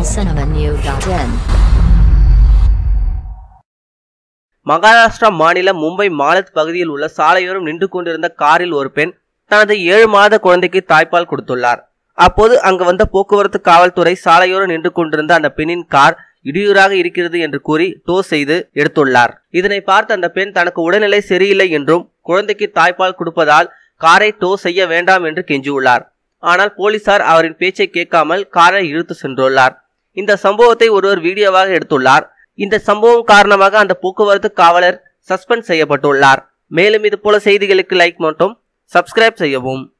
tamilcinemanew.in Maharashtra மாநிலம் மும்பை மாலத் பகுதியில் உள்ள சாலையோரம் நின்று கொண்டிருந்த காரில் ஒரு பெண் தனது ஏழு மாத குழந்தைக்கு தாய்ப்பால் கொடுத்துள்ளார் அப்போது அங்கு வந்த போக்குவரத்து காவல்துறை சாலையோரம் நின்று கொண்டிருந்த அந்த பெண்ணின் கார் இடையூறாக இருக்கிறது என்று கூறி டோ செய்து எடுத்துள்ளார் இதனை பார்த்த அந்த பெண் தனக்கு உடல்நிலை சரியில்லை என்றும் குழந்தைக்கு தாய்ப்பால் கொடுப்பதால் காரை டோ செய்ய வேண்டாம் என்று கெஞ்சியுள்ளார் ஆனால் போலீசார் அவரின் பேச்சை கேட்காமல் காரை இழுத்து சென்றுள்ளார் இந்த சம்பவத்தை ஒருவர் வீடியோவாக எடுத்துள்ளார் இந்த சம்பவம் காரணமாக அந்த போக்குவரத்து காவலர் சஸ்பெண்ட் செய்யப்பட்டுள்ளார் மேலும் இது போல செய்திகளுக்கு லைக் மற்றும் சப்ஸ்கிரைப் செய்யவும்